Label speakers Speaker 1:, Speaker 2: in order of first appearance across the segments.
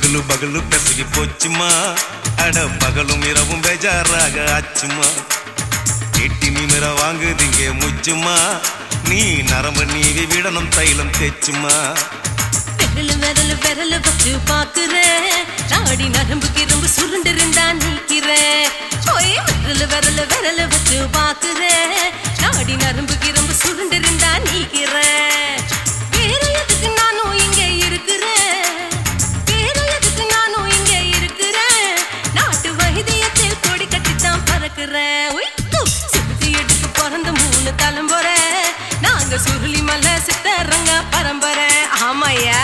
Speaker 1: பகலு பகலு பெசகி போச்சுமா அட பகலும் இரவும் பேஜாராக ஆச்சுமா எட்டி நிமிர வாங்குதிங்க முச்சுமா நீ நரம்பு நீவி விடணும் தைலம் தேச்சுமா
Speaker 2: விரலு விரலு விரலு வச்சு பாக்குறேன் நாடி நரம்பு கிரம்பு சுருண்டு இருந்தா நீக்கிறேன் ஓய் விரலு விரலு விரலு வச்சு பாக்குறேன் நாடி நரம்பு கிரம்பு சுருண்டு இருந்தா நீக்கிறேன் வேற எதுக்கு நானும் இங்க இருக்கிறேன் வேற எதுக்கு நானும் இங்க இருக்கிறேன் நாட்டு வைத்தியத்தில் கொடி கட்டித்தான் பறக்கிறேன் உய், து, சிறுத்தை எடுக்க பிறந்த மூணு தலைமுறை நாங்க சுருளி மலை சித்தரங்க பரம்பரை ஆமாய்யா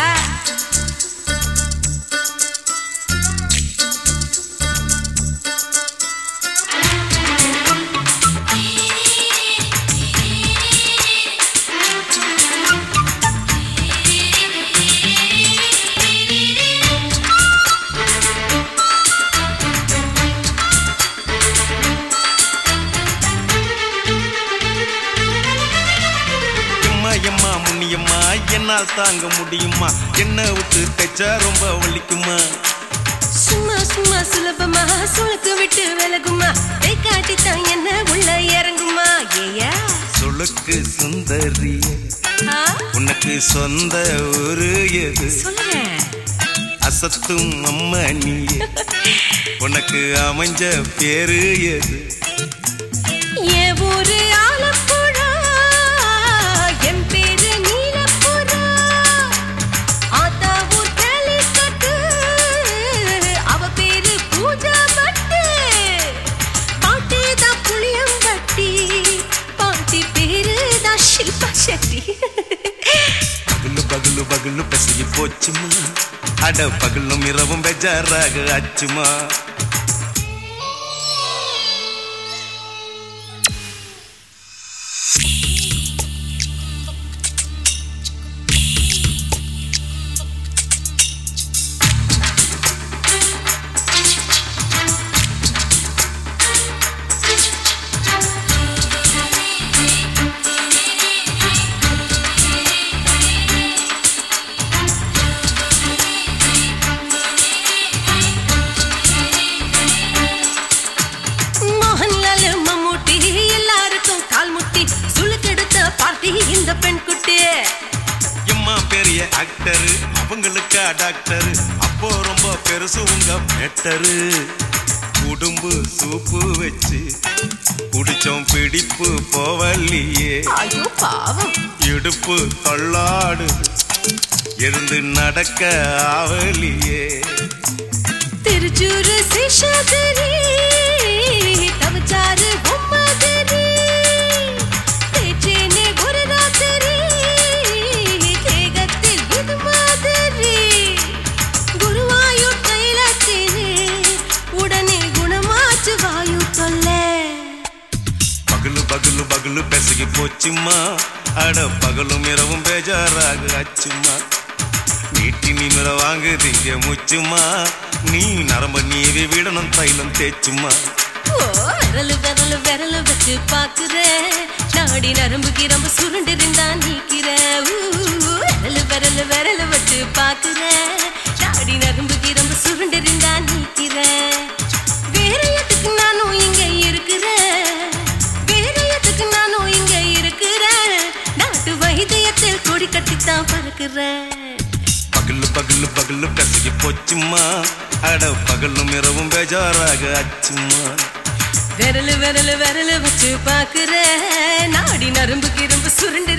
Speaker 1: எம்மா எம்மா முன்னியம்மா என்னால் தாங்க முடியுமா என்ன விட்டு தைச்சா ரொம்ப வலிக்குமா
Speaker 2: சும்மா சும்மா சுலபமா சுளுக்கு விட்டு விலகுமா கை காட்டித்தான் என்ன உள்ள இறங்குமா ஏயா
Speaker 1: சொலுக்கு சுந்தரிய
Speaker 2: ஆ,
Speaker 1: உனக்கு சொந்த ஊரு எது
Speaker 2: சொல்லுங்க
Speaker 1: அசத்தும் அம்மா நீ உனக்கு அமைஞ்ச பேரு எது
Speaker 2: என் ஊரு ஆலப்புழா என் பேரு நீலப்புறா ஆத்தா ஊர் கேலிக்கட்டு அவ பேரு பூஜா பட்டு பாட்டி தான் புளியம்பட்டி பாட்டி பேரு தான் ஷில்பா செட்டி
Speaker 1: பகலு பகலு பகலு பசிய போச்சுமா அட பகலும் இரவும் பெஜாராக ஆச்சுமா
Speaker 2: மோகன்லால் மம்மூட்டி எல்லாருக்கும் கால் முட்டி சுளுக்கெடுத்த பார்ட்டி இந்த பெண் குட்டி
Speaker 1: எம்மா பெரிய ஆக்டரு அவங்களுக்கா டாக்டரு அப்போ ரொம்ப பெருசு உங்க மேட்டரு குடும்பு சூப்பு வச்சு குடிச்சோம் பிடிப்பு போவல்லையே
Speaker 2: ஐயோ பாவம்
Speaker 1: இடுப்பு தள்ளாடு எழுந்து நடக்க ஆவலியே
Speaker 2: திருச்சூரு சேஷாதிரி தவச்சாரு பொம்மதிரி தேச்சேனே ஒரு ராத்திரி தேகத்தில் இது மாதிரி குருவாயூர் தைலத்தினே உடனே குணமாச்சு வாயு தொல்லை
Speaker 1: பகலு பகலு பகலு பெசகி போச்சுமா அட பகலும் இரவும் பேஜாராக ஆச்சுமா நீட்டி நிமிர வாங்குதிங்க முச்சுமா நீ நரம்ப நீவி விடணும் தைலம் தேச்சுமா
Speaker 2: ஓ, விரலு விரலு விரலு வச்சு பாக்குறேன் நாடி நரம்பு கிரம்பு சுருண்டு இருந்தா நீக்கிறேன் ஊ, விரலு விரலு விரலு வச்சு பாக்குறேன் நாடி நரம்பு கிரம்பு சுருண்டு இருந்தா நீக்கிறேன் வேற எதுக்கு நானும் இங்க இருக்கிறேன் வேற எதுக்கு நானும் இங்க இருக்கிறேன் நாட்டு வைத்தியத்தில் கொடி கட்டித்தான் பறக்கிறேன்
Speaker 1: பகலு பகலு பகலு பெசகி போச்சுமா அட பகலும் இரவும் பேஜாராக ஆச்சுமா
Speaker 2: விரலு விரலு விரலு வச்சு பாக்குறேன் நாடி நரம்பு கிரம்பு சுருண்டு